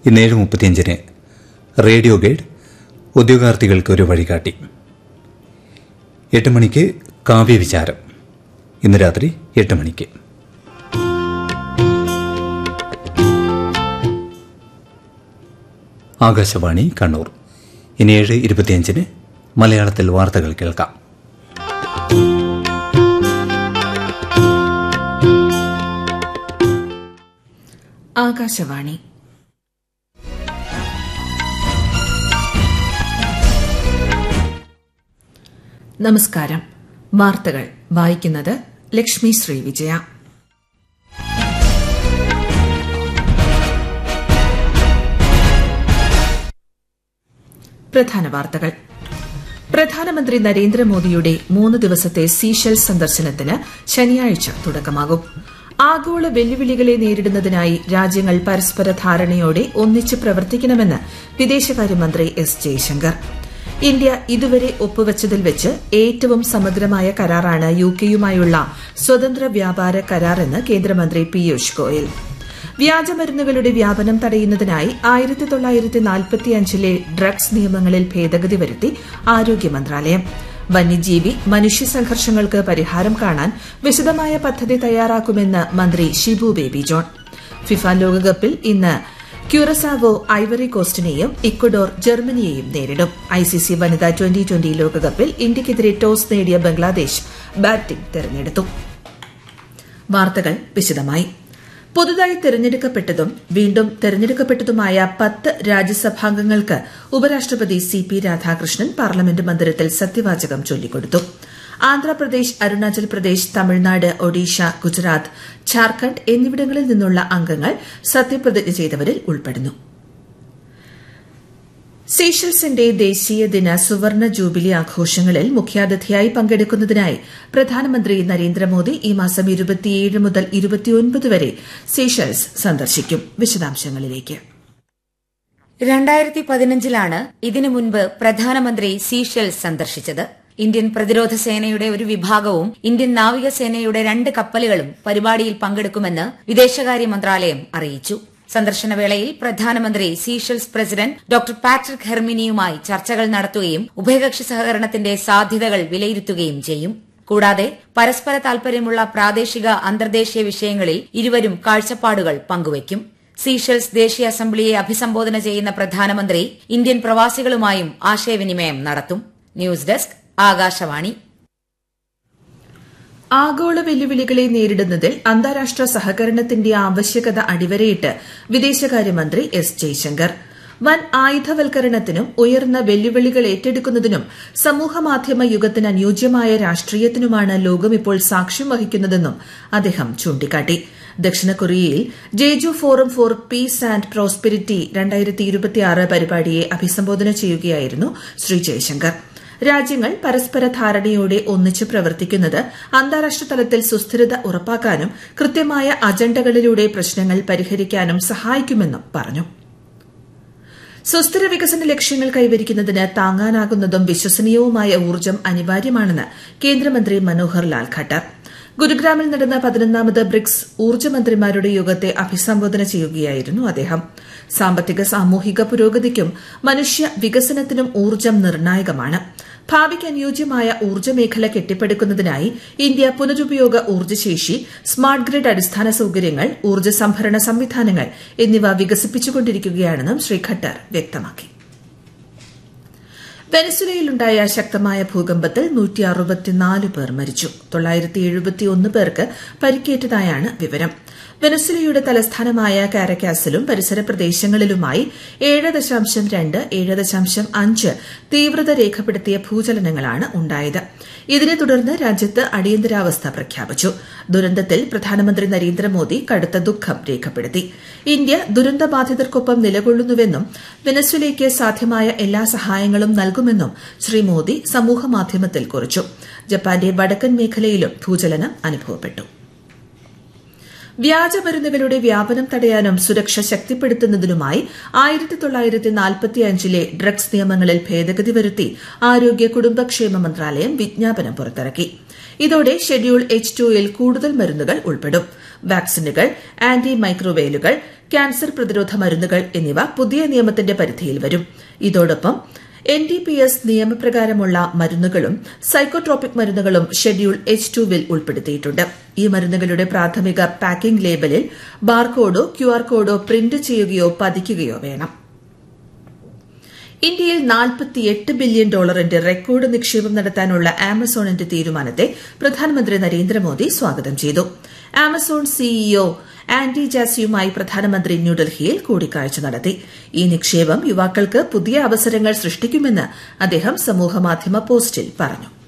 ഇന്ന് ഏഴ് മുപ്പത്തിയഞ്ചിന് റേഡിയോ ഗൈഡ് ഉദ്യോഗാർത്ഥികൾക്ക് ഒരു വഴികാട്ടി എട്ട് മണിക്ക് കാവ്യവിചാരം ഇന്ന് രാത്രി എട്ട് മണിക്ക് ആകാശവാണി കണ്ണൂർ ഇനി ഏഴ് ഇരുപത്തിയഞ്ചിന് മലയാളത്തിൽ വാർത്തകൾ കേൾക്കാം ആകാശവാണി നമസ്കാരം വാർത്തകൾ വായിക്കുന്നത് ലക്ഷ്മി ശ്രീ വിജയ പ്രധാന വാർത്തകൾ പ്രധാനമന്ത്രി നരേന്ദ്രമോദിയുടെ മൂന്ന് ദിവസത്തെ സീഷെൽസ് സന്ദർശനത്തിന് ശനിയാഴ്ച തുടക്കമാകും ആഗോള വെല്ലുവിളികളെ നേരിടുന്നതിനായി രാജ്യങ്ങൾ പരസ്പര ധാരണയോടെ ഒന്നിച്ച് പ്രവർത്തിക്കണമെന്ന് വിദേശകാര്യമന്ത്രി എസ് ജയശങ്കർ ഇന്ത്യ ഇതുവരെ ഒപ്പുവച്ചതിൽ വെച്ച് ഏറ്റവും സമഗ്രമായ കരാറാണ് യുകെയുമായുള്ള സ്വതന്ത്ര വ്യാപാര കരാറെന്ന് കേന്ദ്രമന്ത്രി പീയൂഷ് ഗോയൽ വ്യാജമരുന്നുകളുടെ വ്യാപനം തടയുന്നതിനായി ആയിരത്തി തൊള്ളായിരത്തി നാൽപ്പത്തിയഞ്ചിലെ ഡ്രഗ്സ് നിയമങ്ങളിൽ ഭേദഗതി വരുത്തി ആരോഗ്യ മന്ത്രാലയം വന്യജീവി മനുഷ്യ സംഘർഷങ്ങൾക്ക് പരിഹാരം കാണാൻ വിശദമായ പദ്ധതി തയ്യാറാക്കുമെന്ന് മന്ത്രി ഷിബു ബേബി ജോൺ ഫിഫ ലോകകപ്പിൽ ഇന്ന് ക്യൂറസാവോ ഐവറി കോസ്റ്റിനെയും ഇക്വഡോർ ജർമ്മനിയെയും നേരിടും ഐസിസി വനിതാ ട്വന്റി ട്വന്റി ലോകകപ്പിൽ ഇന്ത്യയ്ക്കെതിരെ ടോസ് നേടിയ ബംഗ്ലാദേശ് ബാറ്റിംഗ് തെരഞ്ഞെടുത്തു വാർത്തകൾ വിശദമായി പുതുതായി തെരഞ്ഞെടുക്കപ്പെട്ടതും വീണ്ടും തെരഞ്ഞെടുക്കപ്പെട്ടതുമായ പത്ത് രാജ്യസഭാംഗങ്ങൾക്ക് ഉപരാഷ്ട്രപതി സി പി രാധാകൃഷ്ണൻ പാർലമെന്റ് മന്ദിരത്തിൽ സത്യവാചകം ചൊല്ലിക്കൊടുത്തു ആന്ധ്രാപ്രദേശ് അരുണാചൽ പ്രദേശ് തമിഴ്നാട് ഒഡീഷ ഗുജറാത്ത് ഝാർഖണ്ഡ് എന്നിവിടങ്ങളിൽ നിന്നുള്ള അംഗങ്ങൾ സത്യപ്രതിജ്ഞ ചെയ്തവരിൽ ഉൾപ്പെടുന്നു സീഷൽസിന്റെ ദേശീയ ദിന സുവർണ ജൂബിലി ആഘോഷങ്ങളിൽ മുഖ്യാതിഥിയായി പങ്കെടുക്കുന്നതിനായി പ്രധാനമന്ത്രി നരേന്ദ്രമോദി ഈ മാസം ഇരുപത്തിയേഴ് മുതൽ ഇരുപത്തിയൊൻപത് വരെ സീഷൽസ് സന്ദർശിക്കും വിശദാംശങ്ങളിലേക്ക് രണ്ടായിരത്തി പതിനഞ്ചിലാണ് ഇതിനു മുൻപ് പ്രധാനമന്ത്രി സീഷെൽസ് സന്ദർശിച്ചത് ഇന്ത്യൻ പ്രതിരോധ സേനയുടെ ഒരു വിഭാഗവും ഇന്ത്യൻ നാവികസേനയുടെ രണ്ട് കപ്പലുകളും പരിപാടിയിൽ പങ്കെടുക്കുമെന്ന് വിദേശകാര്യ മന്ത്രാലയം അറിയിച്ചു സന്ദർശനവേളയിൽ പ്രധാനമന്ത്രി സീഷെൽസ് പ്രസിഡന്റ് ഡോക്ടർ പാട്രിക് ഹെർമിനിയുമായി ചർച്ചകൾ നടത്തുകയും ഉഭയകക്ഷി സഹകരണത്തിന്റെ സാധ്യതകൾ വിലയിരുത്തുകയും ചെയ്യും കൂടാതെ പരസ്പര താൽപര്യമുള്ള പ്രാദേശിക അന്തർദേശീയ വിഷയങ്ങളിൽ ഇരുവരും കാഴ്ചപ്പാടുകൾ പങ്കുവയ്ക്കും സീഷെൽസ് ദേശീയ അസംബ്ലിയെ അഭിസംബോധന ചെയ്യുന്ന പ്രധാനമന്ത്രി ഇന്ത്യൻ പ്രവാസികളുമായും ആശയവിനിമയം നടത്തും ന്യൂസ് ഡെസ്ക് ആകാശവാണി ആഗോള വെല്ലുവിളികളെ നേരിടുന്നതിൽ അന്താരാഷ്ട്ര സഹകരണത്തിന്റെ ആവശ്യകത അടിവരയിട്ട് വിദേശകാര്യമന്ത്രി എസ് ജയശങ്കർ വൻ ആയുധവൽക്കരണത്തിനും ഉയർന്ന വെല്ലുവിളികൾ ഏറ്റെടുക്കുന്നതിനും സമൂഹമാധ്യമ യുഗത്തിന് അനുയോജ്യമായ രാഷ്ട്രീയത്തിനുമാണ് ലോകം ഇപ്പോൾ സാക്ഷ്യം വഹിക്കുന്നതെന്നും അദ്ദേഹം ചൂണ്ടിക്കാട്ടി ദക്ഷിണ കൊറിയയിൽ Jeju Forum for Peace and Prosperity പരിപാടിയെ അഭിസംബോധന ചെയ്യുകയായിരുന്നു ശ്രീ ജയശങ്കർ രാജ്യങ്ങൾ പരസ്പര ധാരണയോടെ ഒന്നിച്ച് പ്രവർത്തിക്കുന്നത് അന്താരാഷ്ട്ര തലത്തിൽ സുസ്ഥിരത ഉറപ്പാക്കാനും കൃത്യമായ അജണ്ടകളിലൂടെ പ്രശ്നങ്ങൾ പരിഹരിക്കാനും സഹായിക്കുമെന്നും പറഞ്ഞു സുസ്ഥിര വികസന ലക്ഷ്യങ്ങൾ കൈവരിക്കുന്നതിന് താങ്ങാനാകുന്നതും വിശ്വസനീയവുമായ ഊർജ്ജം അനിവാര്യമാണെന്ന് കേന്ദ്രമന്ത്രി മനോഹർ ലാൽ ഖട്ടർ ഗുരുഗ്രാമിൽ നടന്ന പതിനൊന്നാമത് ബ്രിക്സ് ഊർജ്ജമന്ത്രിമാരുടെ യോഗത്തെ അഭിസംബോധന ചെയ്യുകയായിരുന്നു അദ്ദേഹം സാമ്പത്തിക സാമൂഹിക പുരോഗതിക്കും മനുഷ്യ വികസനത്തിനും ഊർജ്ജം നിർണായകമാണ് ഭാവിക്ക് അനുയോജ്യമായ ഊർജ്ജ മേഖല കെട്ടിപ്പടുക്കുന്നതിനായി ഇന്ത്യ പുനരുപയോഗ ഊർജ്ജശേഷി സ്മാർട്ട് ഗ്രിഡ് അടിസ്ഥാന സൌകര്യങ്ങൾ ഊർജ്ജ സംഭരണ സംവിധാനങ്ങൾ എന്നിവ വികസിപ്പിച്ചുകൊണ്ടിരിക്കുകയാണെന്നും ശ്രീ ഖട്ടർ വ്യക്തമാക്കി വെനസ്വലയിലുണ്ടായ ശക്തമായ ഭൂകമ്പത്തിൽ നൂറ്റി അറുപത്തിനാല് പേർ മരിച്ചു തൊള്ളായിരത്തി എഴുപത്തിയൊന്ന് പേർക്ക് പരിക്കേറ്റതായാണ് വിവരം വെനസ്വലയുടെ തലസ്ഥാനമായ കാരക്കാസിലും പരിസര പ്രദേശങ്ങളിലുമായി ഏഴ് ദശാംശം രണ്ട് ഏഴ് ദശാംശം അഞ്ച് തീവ്രത രേഖപ്പെടുത്തിയ ഭൂചലനങ്ങളാണ് ഉണ്ടായത് ഇതിനെ തുടർന്ന് രാജ്യത്ത് അടിയന്തരാവസ്ഥ പ്രഖ്യാപിച്ചു ദുരന്തത്തിൽ പ്രധാനമന്ത്രി നരേന്ദ്രമോദി കടുത്ത ദുഃഖം രേഖപ്പെടുത്തി ഇന്ത്യ ദുരന്തബാധിതർക്കൊപ്പം നിലകൊള്ളുന്നുവെന്നും വെനസ്വലയ്ക്ക് സാധ്യമായ എല്ലാ സഹായങ്ങളും നൽകുമെന്നും ശ്രീ മോദി സമൂഹമാധ്യമത്തിൽ കുറിച്ചു ജപ്പാന്റെ വടക്കൻ മേഖലയിലും ഭൂചലനം അനുഭവപ്പെട്ടു വ്യാജമരുന്നുകളുടെ വ്യാപനം തടയാനും സുരക്ഷ ശക്തിപ്പെടുത്തുന്നതിനുമായി ആയിരത്തി തൊള്ളായിരത്തി നാൽപ്പത്തിയഞ്ചിലെ ഡ്രഗ്സ് നിയമങ്ങളിൽ ഭേദഗതി വരുത്തി ആരോഗ്യ കുടുംബക്ഷേമ മന്ത്രാലയം വിജ്ഞാപനം പുറത്തിറക്കി ഇതോടെ ഷെഡ്യൂൾ എച്ച് ടുയിൽ കൂടുതൽ മരുന്നുകൾ ഉൾപ്പെടും വാക്സിനുകൾ ആന്റി മൈക്രോവേലുകൾ ക്യാൻസർ പ്രതിരോധ മരുന്നുകൾ എന്നിവ പുതിയ നിയമത്തിന്റെ പരിധിയിൽ വരും ഇതോടൊപ്പം എൻ ഡി പി എസ് നിയമപ്രകാരമുള്ള മരുന്നുകളും സൈക്കോട്രോപിക് മരുന്നുകളും ഷെഡ്യൂൾ എച്ച് ടുവിൽ ഉൾപ്പെടുത്തിയിട്ടുണ്ട് ഈ മരുന്നുകളുടെ പ്രാഥമിക പാക്കിംഗ് ലേബലിൽ ബാർകോഡോ ക്യുആർ കോഡോ പ്രിന്റ് ചെയ്യുകയോ പതിക്കുകയോ വേണം ഇന്ത്യയിൽ നാൽപ്പത്തിയെട്ട് ബില്യൺ ഡോളറിന്റെ റെക്കോർഡ് നിക്ഷേപം നടത്താനുള്ള ആമസോണിന്റെ തീരുമാനത്തെ പ്രധാനമന്ത്രി നരേന്ദ്രമോദി സ്വാഗതം ചെയ്തു ആമസോൺ സിഇഒ ആൻഡി ജാസിയുമായി പ്രധാനമന്ത്രി ന്യൂഡൽഹിയിൽ കൂടിക്കാഴ്ച നടത്തി ഈ നിക്ഷേപം യുവാക്കൾക്ക് പുതിയ അവസരങ്ങൾ സൃഷ്ടിക്കുമെന്ന് അദ്ദേഹം സമൂഹമാധ്യമ പോസ്റ്റിൽ പറഞ്ഞു